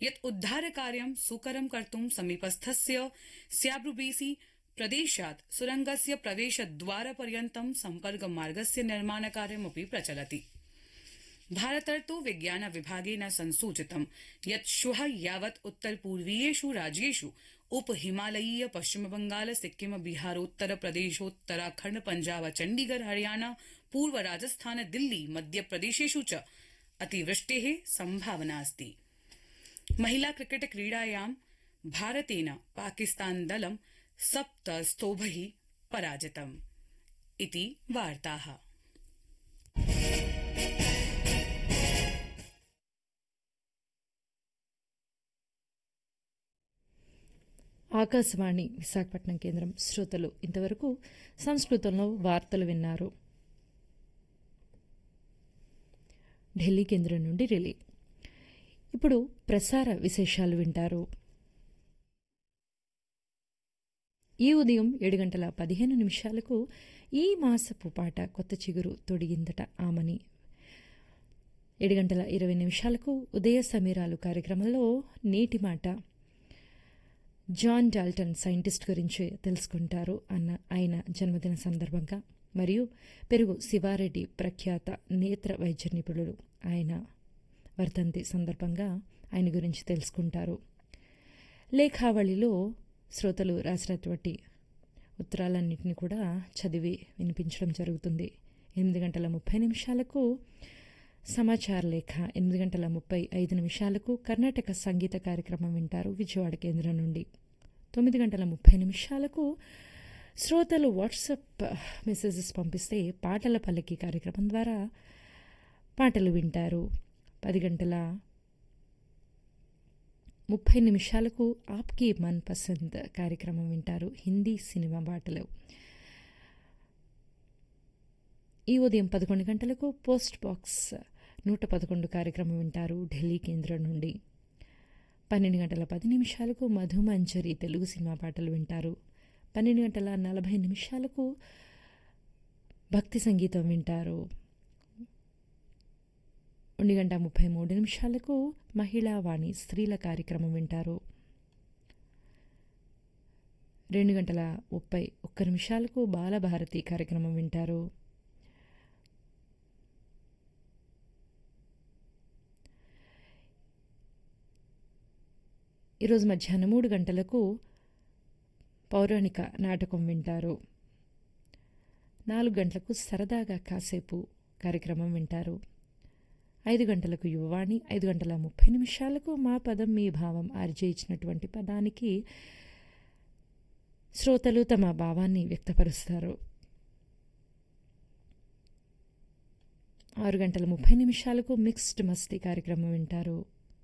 यत् उद्धारकार्यं सुकरं कर्तुं समीपस्थस्य स्याब्रुबेसी प्रदेशात् सुरंगस्य प्रवेशद्वारपर्यन्तं सम्पर्कमार्गस्य निर्माणकार्यमपि प्रचलति भारतर्तो विज्ञान विभागेन संसूचितं यत् श्व यावत् उत्तर पूर्वीयेष् राज्येष् उप हिमालयीय पश्चिम बंगाल सिक्किम बिहारोत्तर प्रदेशोत्तराखण्ड पंजाब चण्डीगढ़ हरियाणा पूर्व राजस्थान दिल्ली मध्यप्रदेशेष् च अतिवृष्टे सम्भावनास्ति महिला क्रिकेट क्रीडायां भारतेन पाकिस्तान दलं सप्त स्तोभै पराजितम् इति वार्ताः ఆకాశవాణి విశాఖపట్నం కేంద్రం శ్రోతలు ఇంతవరకు సంస్కృతంలో వార్తలు విన్నారు ఢిల్లీ కేంద్రం నుండి రిలే ఇప్పుడు ప్రసార విశేషాలు వింటారు ఈ ఉదయం ఏడు గంటల పదిహేను నిమిషాలకు ఈ మాసపు పాట కొత్త చిగురు తొడిగిందట ఆమని ఏడు గంటల ఇరవై నిమిషాలకు ఉదయ సమీరాలు కార్యక్రమంలో నేటి మాట జాన్ డాల్టన్ సైంటిస్ట్ గురించి తెలుసుకుంటారు అన్న ఆయన జన్మదిన సందర్భంగా మరియు పెరుగు శివారెడ్డి ప్రఖ్యాత నేత్ర వైద్య నిపుణులు ఆయన వర్ధంతి సందర్భంగా ఆయన గురించి తెలుసుకుంటారు లేఖావళిలో శ్రోతలు రాసినటువంటి ఉత్తరాలన్నింటినీ కూడా చదివి వినిపించడం జరుగుతుంది ఎనిమిది గంటల ముప్పై నిమిషాలకు సమాచార లేఖ ఎనిమిది గంటల ముప్పై ఐదు నిమిషాలకు కర్ణాటక సంగీత కార్యక్రమం వింటారు విజయవాడ కేంద్రం నుండి తొమ్మిది గంటల ముప్పై నిమిషాలకు శ్రోతలు వాట్సాప్ మెసేజెస్ పంపిస్తే పాటల పల్లకి కార్యక్రమం ద్వారా పాటలు వింటారు పది గంటల ముప్పై నిమిషాలకు ఆప్కి మన్ పసంద్ కార్యక్రమం వింటారు హిందీ సినిమా పాటలు ఈ ఉదయం పదకొండు గంటలకు పోస్ట్ బాక్స్ నూట పదకొండు కార్యక్రమం వింటారు ఢిల్లీ కేంద్రం నుండి పన్నెండు గంటల పది నిమిషాలకు మధుమంజరి తెలుగు సినిమా పాటలు వింటారు పన్నెండు గంటల నలభై నిమిషాలకు భక్తి సంగీతం వింటారు ఒంటి గంట ముప్పై మూడు నిమిషాలకు మహిళా వాణి స్త్రీల కార్యక్రమం వింటారు రెండు గంటల ముప్పై ఒక్క నిమిషాలకు బాలభారతి కార్యక్రమం వింటారు ఈరోజు మధ్యాహ్నం మూడు గంటలకు పౌరాణిక నాటకం వింటారు నాలుగు గంటలకు సరదాగా కాసేపు కార్యక్రమం వింటారు ఐదు గంటలకు యువవాణి ఐదు గంటల ముప్పై నిమిషాలకు మా పదం మీ భావం ఆర్జే ఇచ్చినటువంటి పదానికి శ్రోతలు తమ భావాన్ని వ్యక్తపరుస్తారు ఆరు గంటల ముప్పై నిమిషాలకు మిక్స్డ్ మస్తీ కార్యక్రమం వింటారు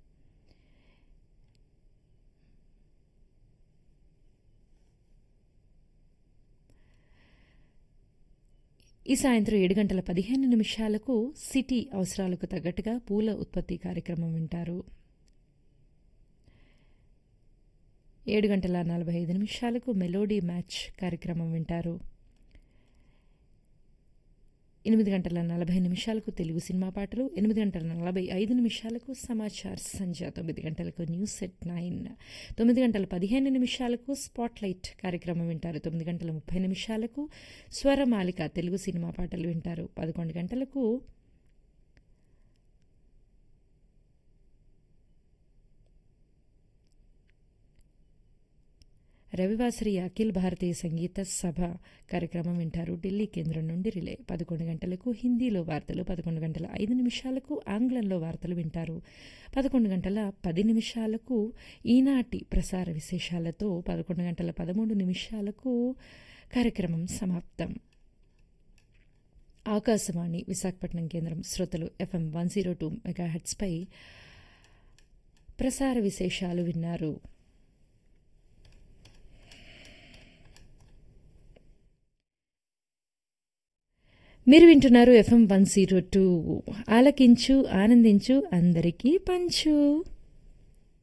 ఈ సాయంత్రం ఏడు గంటల పదిహేను నిమిషాలకు సిటీ అవసరాలకు తగ్గట్టుగా పూల ఉత్పత్తి కార్యక్రమం వింటారు ఏడు గంటల నలభై ఐదు నిమిషాలకు మెలోడీ మ్యాచ్ కార్యక్రమం వింటారు ఎనిమిది గంటల నలభై నిమిషాలకు తెలుగు సినిమా పాటలు ఎనిమిది గంటల నలభై ఐదు నిమిషాలకు సమాచార్ సంధ్య తొమ్మిది గంటలకు న్యూస్ సెట్ నైన్ తొమ్మిది గంటల పదిహేను నిమిషాలకు స్పాట్లైట్ కార్యక్రమం వింటారు తొమ్మిది గంటల ముప్పై నిమిషాలకు స్వరమాలిక తెలుగు సినిమా పాటలు వింటారు పదకొండు గంటలకు రవివాసరి అఖిల్ భారతీయ సంగీత సభ కార్యక్రమం వింటారు ఢిల్లీ కేంద్రం నుండి రిలే పదకొండు గంటలకు హిందీలో వార్తలు పదకొండు గంటల ఐదు నిమిషాలకు ఆంగ్లంలో వార్తలు వింటారు పదకొండు గంటల పది నిమిషాలకు ఈనాటి ప్రసార విశేషాలతో పదకొండు గంటల పదమూడు నిమిషాలకు కార్యక్రమం సమాప్తం ఆకాశవాణి విశాఖపట్నం కేంద్రం శ్రోతలు ఎఫ్ఎం వన్ జీరో టూ మెగాహెట్స్పై ప్రసార విశేషాలు విన్నారు మీరు వింటున్నారు ఎఫ్ఎం వన్ జీరో టూ ఆలకించు ఆనందించు అందరికీ పంచు